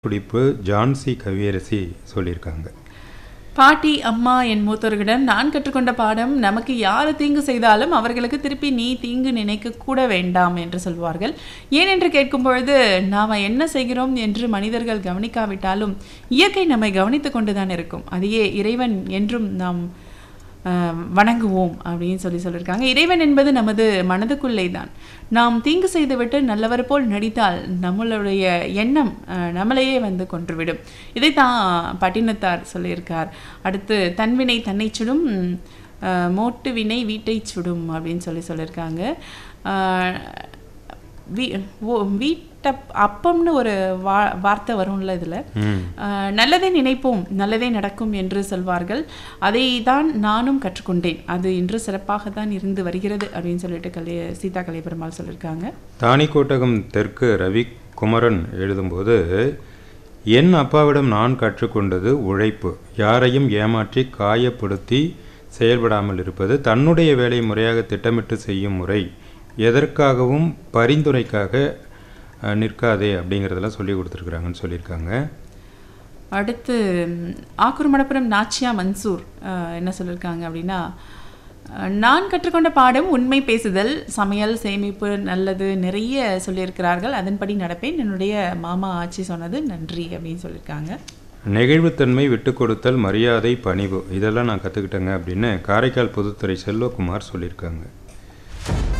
குடிப்பு ஜான்சி கவியரசி சொல்லியிருக்காங்க பாட்டி அம்மா என் மூத்தோர்களிடம் நான் கற்றுக்கொண்ட பாடம் நமக்கு யார் தீங்கு செய்தாலும் அவர்களுக்கு திருப்பி நீ தீங்கு நினைக்க கூட வேண்டாம் என்று சொல்வார்கள் ஏன் என்று கேட்கும் பொழுது நாம் என்ன செய்கிறோம் என்று மனிதர்கள் கவனிக்காவிட்டாலும் இயற்கை நம்மை கவனித்து கொண்டுதான் இருக்கும் அதையே இறைவன் என்றும் நாம் ஆஹ், வணங்குவோம் அப்படின்னு சொல்லி சொல்லியிருக்காங்க இறைவன் என்பது நமது மனதுக்குள்ளே தான் நாம் தீங்கு செய்துவிட்டு நல்லவர் போல் நடித்தால் நம்மளுடைய எண்ணம் ஆஹ், நம்மளையே வந்து கொன்றுவிடும் இதைத்தான் பட்டினத்தார் சொல்லியிருக்கார் அடுத்து தன்வினை தன்னை சுடும் ஆஹ், மோட்டு வினை வீட்டை சுடும் அப்படின்னு சொல்லி சொல்லியிருக்காங்க ஆஹ், வீ ஓ வீட்ட அப்பம்னு ஒரு வா வார்த்தை வரும்ல இதில் ம் நல்லதே நினைப்போம் நல்லதே நடக்கும் என்று சொல்வார்கள் அதை தான் நானும் கற்றுக்கொண்டேன் அது இன்று சிறப்பாக தான் இருந்து வருகிறது அப்படின்னு சொல்லிட்டு கலை சீதா கலைபெருமாள் சொல்லியிருக்காங்க தானிக்கோட்டகம் தெற்கு ரவி குமரன் எழுதும்போது என் அப்பாவிடம் நான் கற்றுக்கொண்டது உழைப்பு யாரையும் ஏமாற்றி காயப்படுத்தி செயல்படாமல் இருப்பது தன்னுடைய வேலையை முறையாக திட்டமிட்டு செய்யும் முறை எதற்காகவும் பரிந்துரைக்காக அஹ், நிற்காதே அப்படிங்கிறதெல்லாம் சொல்லி கொடுத்துருக்குறாங்கன்னு சொல்லியிருக்காங்க அடுத்து ம், ஆக்கூர் மடப்புரம் நாச்சியா மன்சூர் அஹ், என்ன சொல்லியிருக்காங்க அப்படின்னா அஹ், நான் கற்றுக்கொண்ட பாடம் உண்மை பேசுதல் சமையல் சேமிப்பு நல்லது நிறைய சொல்லியிருக்கிறார்கள் அதன்படி நடப்பேன் என்னுடைய மாமா ஆச்சி சொன்னது நன்றி அப்படின்னு சொல்லியிருக்காங்க நெகிழ்வுத்தன்மை விட்டு கொடுத்தல் மரியாதை பணிவு இதெல்லாம் நான் கற்றுக்கிட்டேங்க அப்படின்னு காரைக்கால் பொதுத்துறை செல்வகுமார் சொல்லியிருக்காங்க